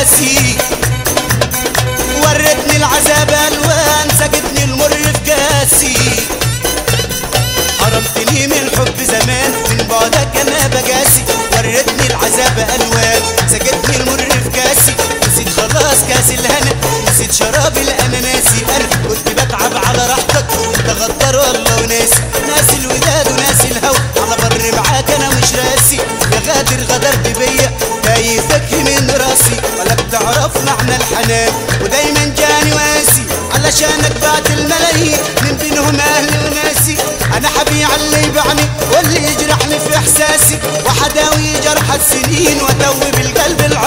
قاسي ورتني العذاب الوان سقتني المر في كاسي حرمتني من الحب زمان من بعدك انا بقاسي ورتني العذاب الوان سقتني المر في كاسي نسيت خلاص كاس الهنا نسيت شراب الاناناسي انا كنت بتعب على راحتك وانت غدار والله وناسي ناسي الوداد وناسي الهوى على بر معاك انا مش راسي يا غادر غدرت بيا كيفك من راسي ولا بتعرف معنى الحنان ودايما جاني واسي علشانك بعت الملايين من بينهم اهلي وناسي انا حبيع اللي يبعني واللي يجرحني في احساسي وحداوي جرح السنين وادوب القلب العظيم